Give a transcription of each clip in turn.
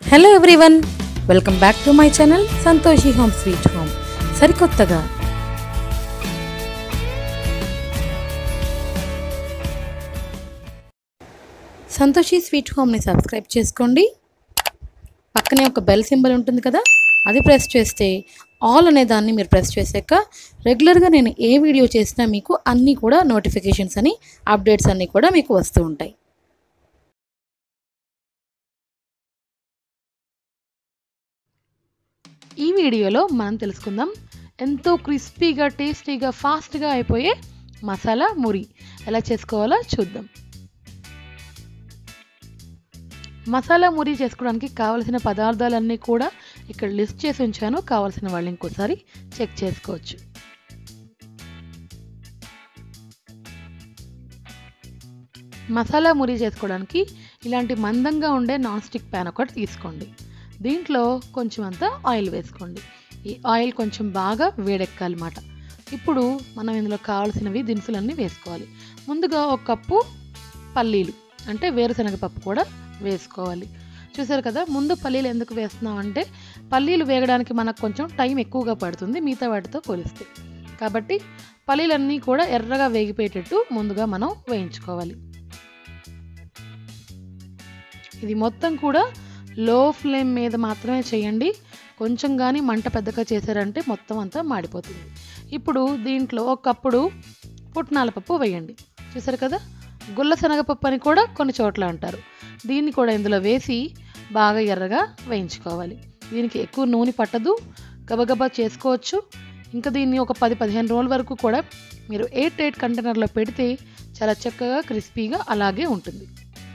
hello everyone welcome back to my channel Santoshi home sweet home సరికొత్తగా Santoshi sweet హోమ్ని subscribe చేసుకోండి పక్కనే ఒక బెల్ సింబల్ ఉంటుంది కదా అది ప్రెస్ చేస్తే ఆల్ అనే దాన్ని మీరు ప్రెస్ చేశాక రెగ్యులర్గా నేను ఏ వీడియో చేసినా మీకు అన్నీ కూడా నోటిఫికేషన్స్ అని అప్డేట్స్ అన్నీ కూడా మీకు వస్తూ ఉంటాయి ఈ వీడియోలో మనం తెలుసుకుందాం ఎంతో క్రిస్పీగా టేస్టీగా ఫాస్ట్గా అయిపోయే మసాలా మురి ఎలా చేసుకోవాలో చూద్దాం మసాలా మురి చేసుకోవడానికి కావలసిన పదార్థాలన్నీ కూడా ఇక్కడ లిస్ట్ చేసి ఉంచాను కావాల్సిన వాళ్ళు ఇంకోసారి చెక్ చేసుకోవచ్చు మసాలా మురి చేసుకోవడానికి ఇలాంటి మందంగా ఉండే నాన్ స్టిక్ ప్యాన్ ఒకటి తీసుకోండి దీంట్లో కొంచెం అంతా ఆయిల్ వేసుకోండి ఈ ఆయిల్ కొంచెం బాగా వేడెక్కాలన్నమాట ఇప్పుడు మనం ఇందులో కావాల్సినవి దినుసులన్నీ వేసుకోవాలి ముందుగా ఒక కప్పు పల్లీలు అంటే వేరుశనగ పప్పు కూడా వేసుకోవాలి చూసారు కదా ముందు పల్లీలు ఎందుకు వేస్తున్నాం అంటే పల్లీలు వేగడానికి మనకు కొంచెం టైం ఎక్కువగా పడుతుంది మిగతా వాటితో పోలిస్తే కాబట్టి పల్లీలన్నీ కూడా ఎర్రగా వేగిపోయేటట్టు ముందుగా మనం వేయించుకోవాలి ఇది మొత్తం కూడా లో ఫ్లేమ్ మీద మాత్రమే చేయండి కొంచెం కానీ మంట పెద్దగా చేశారంటే మొత్తం అంతా మాడిపోతుంది ఇప్పుడు దీంట్లో ఒకప్పుడు పుట్నాల పప్పు వేయండి చూసారు కదా గుల్ల శనగపప్పు అని కూడా కొన్ని చోట్ల అంటారు దీన్ని కూడా ఇందులో వేసి బాగా ఎర్రగా వేయించుకోవాలి దీనికి ఎక్కువ నూనె పట్టదు గబగబా చేసుకోవచ్చు ఇంకా దీన్ని ఒక పది పదిహేను రోజుల వరకు కూడా మీరు ఎయిట్ ఎయిట్ కంటైనర్లో పెడితే చాలా చక్కగా క్రిస్పీగా అలాగే ఉంటుంది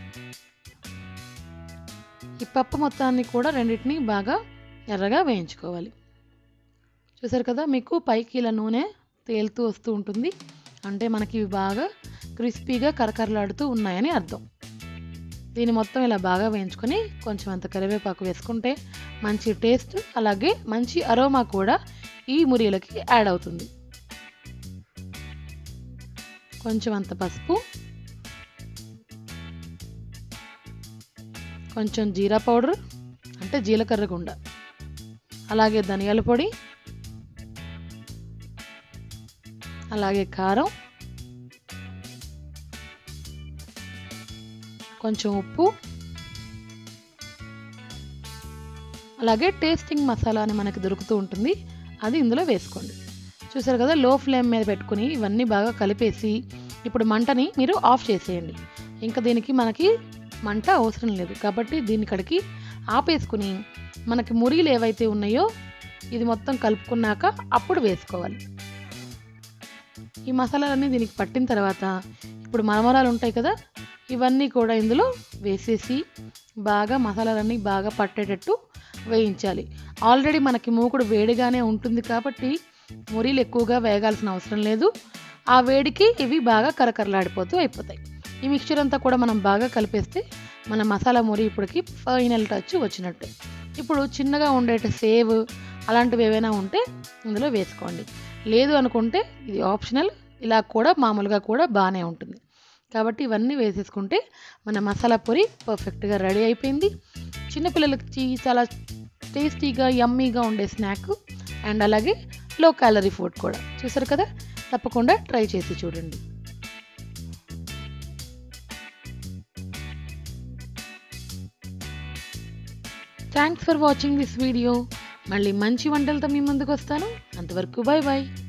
ఈ పప్పు మొత్తాన్ని కూడా రెండింటిని బాగా ఎర్రగా వేయించుకోవాలి చూసారు కదా మీకు పైకి ఇలా నూనె తేలుతూ వస్తూ ఉంటుంది అంటే మనకి ఇవి బాగా క్రిస్పీగా కరకరలాడుతూ ఉన్నాయని అర్థం దీన్ని మొత్తం ఇలా బాగా వేయించుకొని కొంచెం అంత కరివేపాకు వేసుకుంటే మంచి టేస్ట్ అలాగే మంచి అరోమా కూడా ఈ మురియలకి యాడ్ అవుతుంది కొంచెం అంత పసుపు కొంచెం జీరా పౌడర్ అంటే జీలకర్ర గుండ అలాగే ధనియాల పొడి అలాగే కారం కొంచెం ఉప్పు అలాగే టేస్టింగ్ మసాలా అని మనకి దొరుకుతూ ఉంటుంది అది ఇందులో వేసుకోండి చూసారు కదా లో ఫ్లేమ్ మీద పెట్టుకుని ఇవన్నీ బాగా కలిపేసి ఇప్పుడు మంటని మీరు ఆఫ్ చేసేయండి ఇంకా దీనికి మనకి మంట అవసరం లేదు కాబట్టి దీన్ని ఇక్కడికి ఆపేసుకుని మనకి మురీలు ఏవైతే ఉన్నాయో ఇది మొత్తం కలుపుకున్నాక అప్పుడు వేసుకోవాలి ఈ మసాలాలన్నీ దీనికి పట్టిన తర్వాత ఇప్పుడు మరమరాలు ఉంటాయి కదా ఇవన్నీ కూడా ఇందులో వేసేసి బాగా మసాలాలన్నీ బాగా పట్టేటట్టు వేయించాలి ఆల్రెడీ మనకి మూకుడు వేడిగానే ఉంటుంది కాబట్టి మురీలు ఎక్కువగా వేగాల్సిన అవసరం లేదు ఆ వేడికి ఇవి బాగా కరకరలాడిపోతూ అయిపోతాయి ఈ మిక్చర్ అంతా కూడా మనం బాగా కలిపేస్తే మన మసాలా మురి ఇప్పటికి ఫైనల్ టచ్ వచ్చినట్టే ఇప్పుడు చిన్నగా ఉండేట సేవ్ అలాంటివి ఏవైనా ఉంటే ఇందులో వేసుకోండి లేదు అనుకుంటే ఇది ఆప్షనల్ ఇలా కూడా మామూలుగా కూడా బాగానే ఉంటుంది కాబట్టి ఇవన్నీ వేసేసుకుంటే మన మసాలా పొరి పర్ఫెక్ట్గా రెడీ అయిపోయింది చిన్నపిల్లలకి చాలా టేస్టీగా యమ్మీగా ఉండే స్నాక్ అండ్ అలాగే లో క్యాలరీ ఫుడ్ కూడా చూసారు కదా తప్పకుండా ట్రై చేసి చూడండి thanks for watching this video మళ్ళీ మంచి వంటలతో మీ ముందుకు వస్తాను అంతవరకు బాయ్ బాయ్